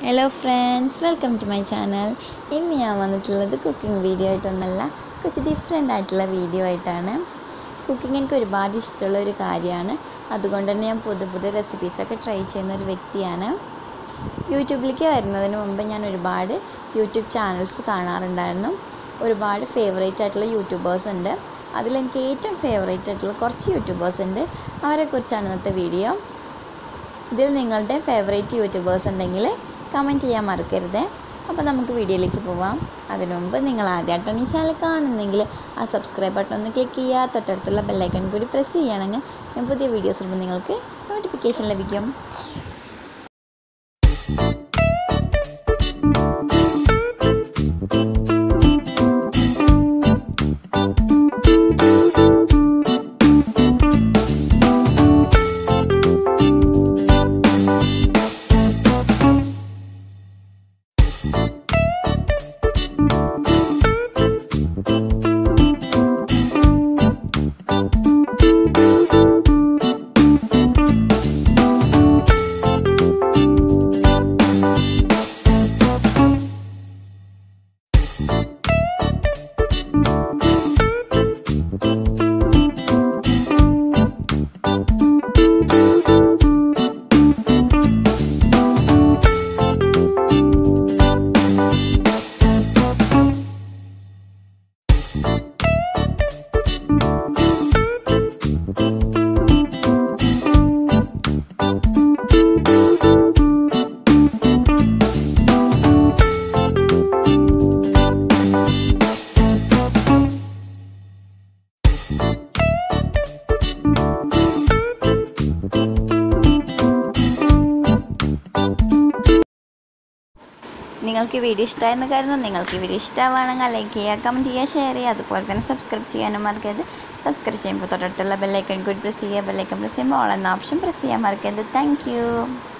hello friends welcome to my channel ഇന്ന് ഞാൻ വന്നിട്ടുള്ളത് കുക്കിംഗ് വീഡിയോ ആയിട്ടൊന്നല്ല കുറച്ച് ഡിഫറെൻ്റ് ആയിട്ടുള്ള വീഡിയോ ആയിട്ടാണ് കുക്കിംഗ് എനിക്ക് ഒരുപാട് ഇഷ്ടമുള്ള ഒരു കാര്യമാണ് അതുകൊണ്ട് തന്നെ ഞാൻ പുതിയ പുതിയ റെസിപ്പീസൊക്കെ ട്രൈ ചെയ്യുന്ന ഒരു വ്യക്തിയാണ് യൂട്യൂബിലേക്ക് വരുന്നതിന് മുമ്പ് ഞാൻ ഒരുപാട് യൂട്യൂബ് ചാനൽസ് കാണാറുണ്ടായിരുന്നു ഒരുപാട് ഫേവറേറ്റ് ആയിട്ടുള്ള യൂട്യൂബേഴ്സ് ഉണ്ട് അതിലെനിക്ക് ഏറ്റവും ഫേവറേറ്റ് ആയിട്ടുള്ള കുറച്ച് യൂട്യൂബേഴ്സ് ഉണ്ട് അവരെക്കുറിച്ചാണ് ഇന്നത്തെ വീഡിയോ ഇതിൽ നിങ്ങളുടെ ഫേവറേറ്റ് യൂട്യൂബേഴ്സ് ഉണ്ടെങ്കിൽ കമൻറ്റ് ചെയ്യാൻ മറക്കരുത് അപ്പോൾ നമുക്ക് വീഡിയോയിലേക്ക് പോവാം അതിനു മുമ്പ് നിങ്ങൾ ആദ്യമായിട്ടാണ് ഈ ചാനൽ കാണുന്നെങ്കിൽ ആ സബ്സ്ക്രൈബ് ബട്ടൺ ഒന്ന് ക്ലിക്ക് ചെയ്യുക തൊട്ടടുത്തുള്ള ബെല്ലൈക്കൺ കൂടി പ്രസ് ചെയ്യുകയാണെങ്കിൽ ഞാൻ പുതിയ വീഡിയോസ് ഇടുമ്പോൾ നിങ്ങൾക്ക് നോട്ടിഫിക്കേഷൻ ലഭിക്കും നിങ്ങൾക്ക് ഈ വീഡിയോ ഇഷ്ടമായെന്ന് കരുതുന്നു നിങ്ങൾക്ക് ഈ വീഡിയോ ഇഷ്ടമാണെങ്കിൽ ലൈക്ക് ചെയ്യുക കമൻറ്റ് ചെയ്യുക ഷെയർ ചെയ്യുക അതുപോലെ തന്നെ സബ്സ്ക്രൈബ് ചെയ്യാനും മറക്കരുത് സബ്സ്ക്രൈബ് ചെയ്യുമ്പോൾ തൊട്ടടുത്തുള്ള ബെല്ലൈക്കൺ കൂടി പ്രസ് ചെയ്യുക ബെല്ലൈക്കൺ പ്രസ് ചെയ്യുമ്പോൾ ഓൾ എന്ന ഓപ്ഷൻ പ്രസ് ചെയ്യാൻ മറക്കരുത് താങ്ക്